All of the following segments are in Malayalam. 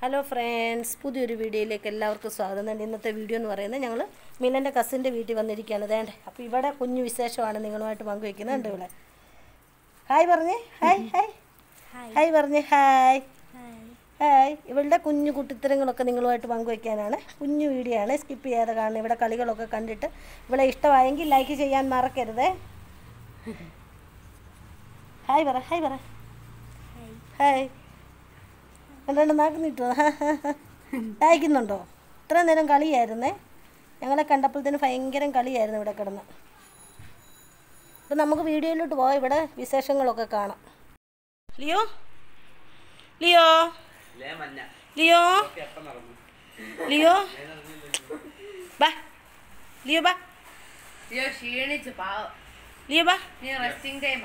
ഹലോ ഫ്രണ്ട്സ് പുതിയൊരു വീഡിയോയിലേക്ക് എല്ലാവർക്കും സ്വാഗതം തന്നെ ഇന്നത്തെ വീഡിയോ എന്ന് പറയുന്നത് ഞങ്ങൾ മിലൻ്റെ കസിൻ്റെ വീട്ടിൽ വന്നിരിക്കുകയാണ് വേണ്ടേ അപ്പോൾ ഇവിടെ കുഞ്ഞു വിശേഷമാണ് നിങ്ങളുമായിട്ട് പങ്കുവെക്കുന്നത് ഉണ്ട് ഇവിടെ ഹായ് പറഞ്ഞേ ഹായ് ഹായ് ഹായ് പറഞ്ഞേ ഹായ് ഹായ് ഇവളുടെ കുഞ്ഞു കുട്ടിത്തരങ്ങളൊക്കെ നിങ്ങളുമായിട്ട് പങ്കുവയ്ക്കാനാണ് കുഞ്ഞു വീഡിയോ ആണ് സ്കിപ്പ് ചെയ്യാതെ കാണുന്നത് ഇവിടെ കളികളൊക്കെ കണ്ടിട്ട് ഇവളെ ഇഷ്ടമായെങ്കിൽ ലൈക്ക് ചെയ്യാൻ മറക്കരുതേ ഹായ് പറ ഹായ് പറ ഹായ് എന്താണ് നാക്ക് നീട്ടോ വായിക്കുന്നുണ്ടോ ഇത്ര നേരം കളിയായിരുന്നേ ഞങ്ങളെ കണ്ടപ്പോഴത്തേന് ഭയങ്കര കളിയായിരുന്നു ഇവിടെ കിടന്ന് അപ്പം നമുക്ക് വീഡിയോയിലോട്ട് പോകാം ഇവിടെ വിശേഷങ്ങളൊക്കെ കാണാം ലിയോ ലിയോ ലിയോ ലിയോ ബാ ലിയോ ബാ അയ്യോ ക്ഷീണിച്ചു പാവം ലിയോ ബാ നീ റെസ്റ്റിംഗ് ടൈമാ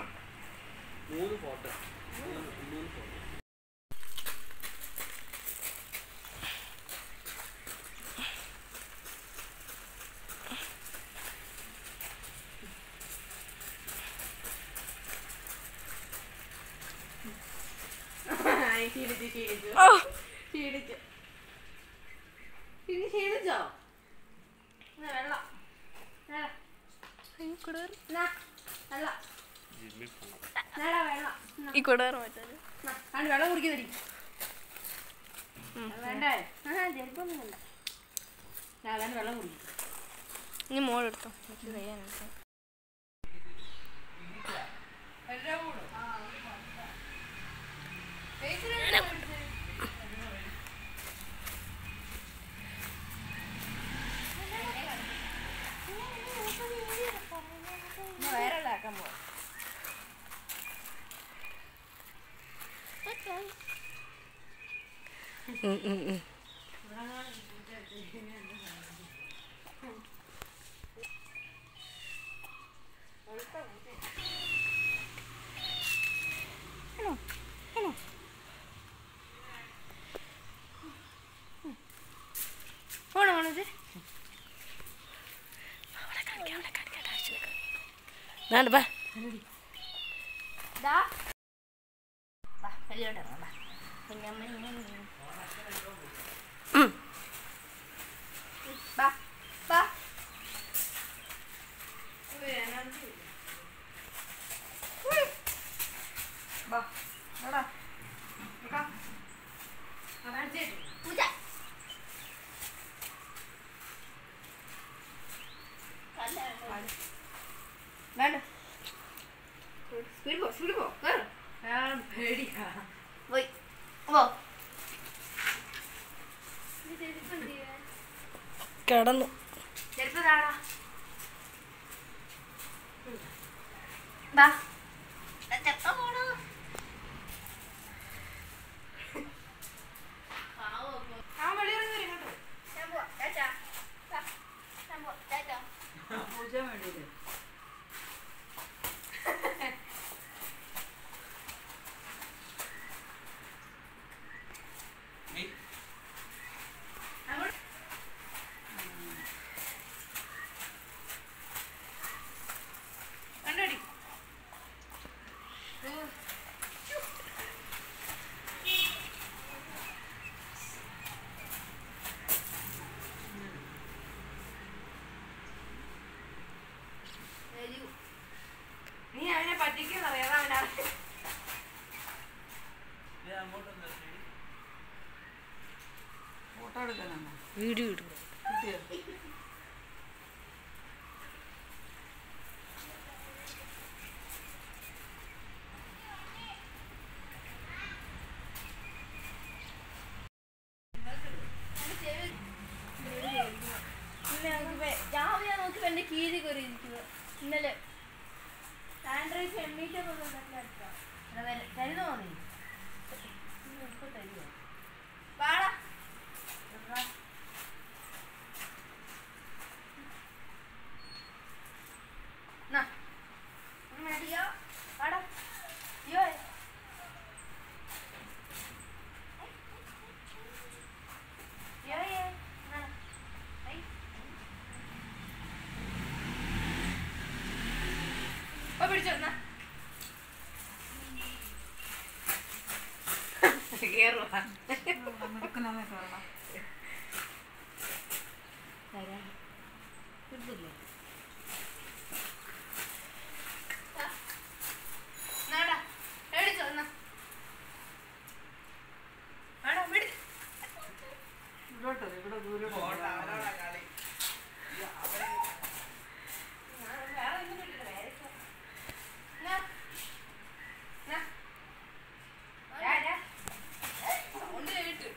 ക്ഷീണിച്ചു ക്ഷീണിച്ചു ക്ഷീണിച്ചു ഇത് ക്ഷീണിച്ചോ എന്നാ വെള്ളം നേടാ. എന്നാ, വെള്ളം. നേടാ വെള്ളം. എന്നാ. ഈ കൂടെ പറ്റാതെ എന്നാ, ആണ്ട് വെള്ളം കുടിക്കുന്നടി വേണ്ടേ ആ ചെരുപ്പൊന്നും വേണ്ട ഞാൻ വേണ്ട വെള്ളം കുടിക്കും ഇനി മോളെടുത്തോ എനിക്ക് കഴിയാനെടുത്തോ വേറെ ആക്കാൻ പോവാം ഉം, ഉം, ഉം. പോണോ പോണത് നാണ്ട് ബാ ദാ വാ വെളിയോട്ട് ഇറങ്ങാം വാ കുഞ്ഞമ്മ ഉം. വാ വാ വാ എടാ നോക്കാം പൂജ വേണ്ട സ്പീഡ് പോ സ്പീഡ് പോ കേറ് ഞാൻ പേടിയാ പോയി പോ കിടന്നു ചെരുപ്പ് താടാ വാ ചെപ്പ പോണോ ആ വെളിയിറങ്ങി വരും കേട്ടോ ഞാൻ പോവാ ചാച്ചാ വാ. ഞാൻ പോവാ ചാച്ചാ അങ്ങോട്ട് കണ്ടടി നീ അവനെ പറ്റിക്കുന്നറിയാം അവനാ വീഡിയോ ഇടുക രാവിലെ നോക്കി എന്റെ കീഴി കയറി ഇരിക്കുന്നത് ഇന്നലെ ആൻഡ്രോയിഡ് എമ്മീറ്റർ തരുന്നോ നീ വാടാ എന്നാ മതിയോ വാടാ അയ്യോ അയ്യോ ഏ എന്നാ ഐ പോയി പിടിച്ചോ എന്നാ കേറുവാ നാടാ മേടിച്ചോ എന്നാ ആടാ മേടി എന്നാ എന്നാ ഡാ, ഡാ. സൗണ്ട് കേട്ട്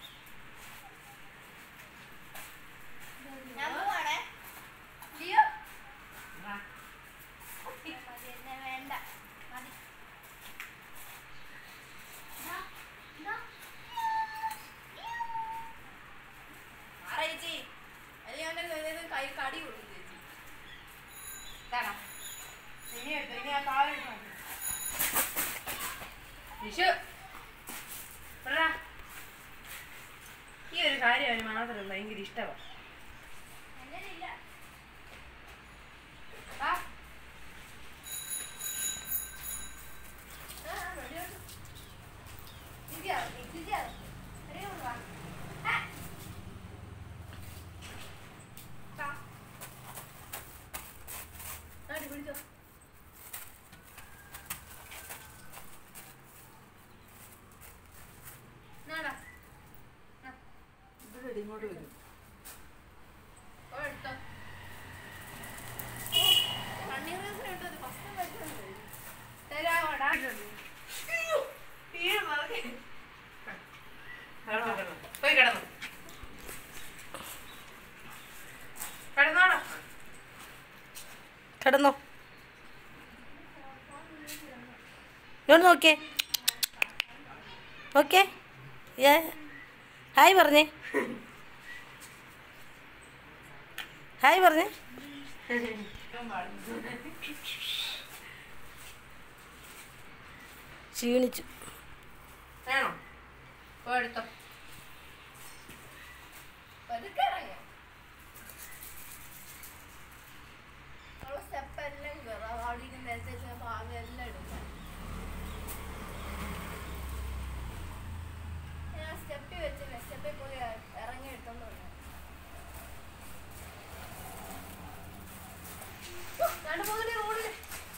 ഞാൻ പോവാണേ ലിയോ മതി എന്നെ വേണ്ട മതി ദാ, ദാ. ആരാ ചേച്ചി അല്ലെങ്കിൽ അവൻ്റെ കയ്യിൽ കൈ കടി കൊടുക്കും ചേച്ചി ഇതാണോ ഇനി എടുത്തു ഇനി ആ പാവ എടുത്തു വിഷു പറടാ. ഈ ഒരു കാര്യം അവന് മാത്രം ഭയങ്കര ഇഷ്ടമാണ് പിടിച്ചോ നാടാ ഇങ്ങോട്ട് വരും ഓ, എടുത്തോ. പന്നീർ റോസിന് ഇട്ടത് first പറ്റുന്നുണ്ട്. തരാമോടാ? അയ്യോ, വീണ് മറക്കെ. കിടന്നു, കിടന്നു. പോയി കിടന്നു കിടന്നോടാ കിടന്നോ ഇങ്ങോട്ട് നോക്കിയേ ഓക്കെ ഏ ഹായ് പറഞ്ഞേ ഹായ് പറഞ്ഞേ ക്ഷീണിച്ചു വേണോ പോയി എടുത്തോ പതുക്കെ ഇറങ്ങ്. അവള് step എല്ലാം കേറാം. അവിടെ ഇരുന്ന് നിലത്തേക്ക് ഭാഗം എല്ലാം എടുക്കാം. ഞാൻ സ്റ്റെപ്പിൽ വെച്ചില്ല സ്റ്റെപ്പിൽ പോയി ഇറങ്ങി എടുത്തോണ്ട് വന്നു കണ്ടു പോകുന്ന റോഡിൽ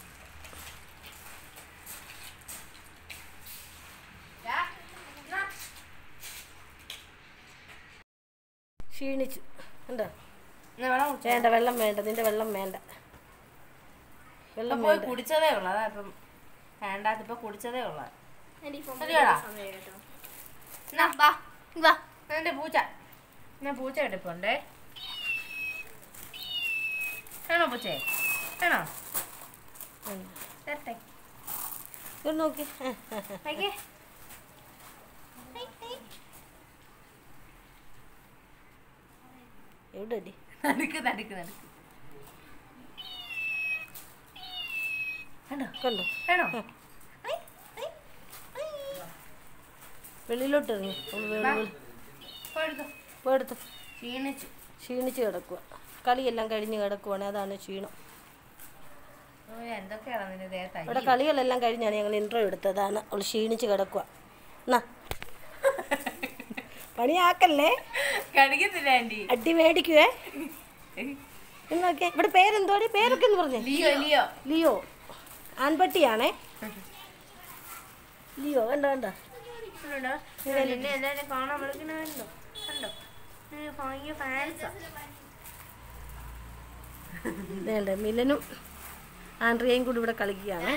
ക്ഷീണിച്ചു ഉണ്ടോ എന്നാ വെള്ളം കുടിച്ചോ? വേണ്ട വെള്ളം വേണ്ട നിന്റെ വെള്ളം വേണ്ട വെള്ളം ഇപ്പൊ പോയി വേണ്ട കുടിച്ചതേ ഉള്ളു അതാ ഇപ്പം വേണ്ടാത്ത ഇപ്പൊ കുടിച്ചതേ ഉള്ളു എനിക്ക് ഇപ്പം ശരിയാടാ? സമയം കേട്ടോ എന്നാ വാ ഇങ്ങ് വാ എന്റെ പൂച്ച ഞാൻ പൂച്ച കിടപ്പുണ്ടേ വേണോ പൂച്ചേ വേണോ ഉം. തരട്ടെ ഇങ്ങോട്ട് നോക്കി കഴിക്കേ എവിടെ അടി നടുക്ക് നടുക്ക് നടുക്ക് വേണോ കണ്ടോ വേണോ വെളിയിലോട്ട് ഇറങ്ങി അവള് വാ. വെളി- പോയെടുത്തോ പോയെടുത്തു ക്ഷീണിച്ചു ക്ഷീണിച്ച് കിടക്കുക കളിയെല്ലാം കഴിഞ്ഞ് കിടക്കുവാണ് അതാണ് ക്ഷീണം ഓ എന്തൊക്കെയാണ് നിന്റെ ദേഹത്തായി ഇവിടെ കളികളെല്ലാം കഴിഞ്ഞാണ് ഞങ്ങൾ ഇൻട്രോ എടുത്തതാണ് അവൾ ക്ഷീണിച്ച് കിടക്കുക എന്നാ പണിയാക്കല്ലേ കഴിക്കത്തില്ല ആന്റി അടി മേടിക്കുവേ എന്നൊക്കെ ഇവിടെ പേരെന്തോടി പേരൊക്കെ എന്ന് പറഞ്ഞേ ലിയോ ലിയോ ലിയോ ആൺപട്ടിയാണേ ലിയോ കണ്ട കണ്ട ഉണ്ടോ? നിന്നെ എല്ലാരും കാണാൻ വിളിക്കണമല്ലോ കണ്ടോ നീ ഭയങ്കര ഫാൻസാ വേണ്ട മിലനും ആൻഡ്രിയയും കൂടി ഇവിടെ കളിക്കുകയാണ്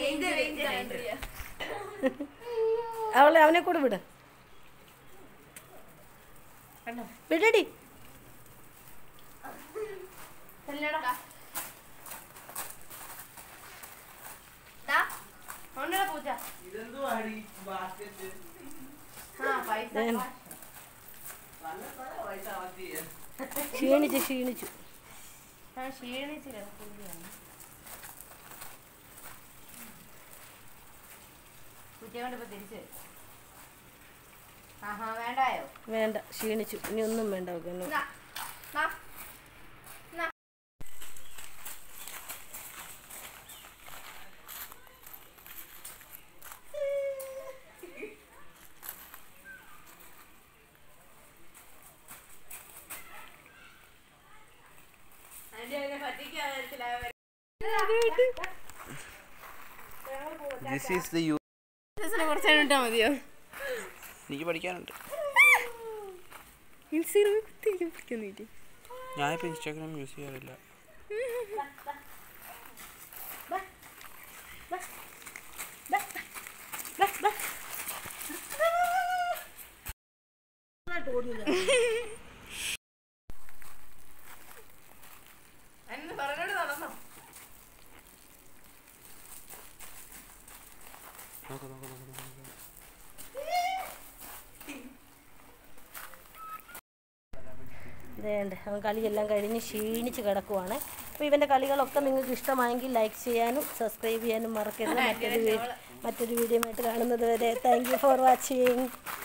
അവളെ അവനെ കൂടെ വിട് കണ്ടോ വിടടി ചെല്ലടാ ഉണ്ടോ പൂച്ച ആ പൈസ വേണ്ട. ക്ഷീണിച്ച് ക്ഷീണിച്ചു ആ ക്ഷീണിച്ച് കിടക്കുകയാണ് പൂച്ചയെ കൊണ്ട് ഇപ്പൊ തിരിച്ചു വരും. ആഹാ വേണ്ടായോ വേണ്ട ക്ഷീണിച്ചു ഇനി ഒന്നും വേണ്ട അവൾക്ക് ഒന്നും. നാ, നാ, നാ. ദിസ് ഈസ് ദ യു കുറച്ചു നേരം ഇട്ടാ മതിയോ എനിക്ക് പഠിക്കാനുണ്ട് ഇൻസ്റ്റഗ്രാമിൽ കുത്തിയിരിക്കാൻ പഠിക്കുന്നില്ലേ ഞാനിപ്പോൾ ഇൻസ്റ്റാഗ്രാം യൂസ് ചെയ്യാറില്ല എന്നെ പറഞ്ഞോട് നടന്നോ നോക്ക് നോക്ക് നോക്ക് നോക്ക് നോക്ക്. ഇതേണ്ട അവൻ കളിയെല്ലാം കഴിഞ്ഞ് ക്ഷീണിച്ച് കിടക്കുവാണ് അപ്പോൾ ഇവൻ്റെ കളികളൊക്കെ നിങ്ങൾക്ക് ഇഷ്ടമായെങ്കിൽ ലൈക്ക് ചെയ്യാനും സബ്സ്ക്രൈബ് ചെയ്യാനും മറക്കരുത് മറ്റൊരു വീ- മറ്റൊരു വീഡിയോ ആയിട്ട് കാണുന്നത് വരെ താങ്ക് യു ഫോർ വാച്ചിങ്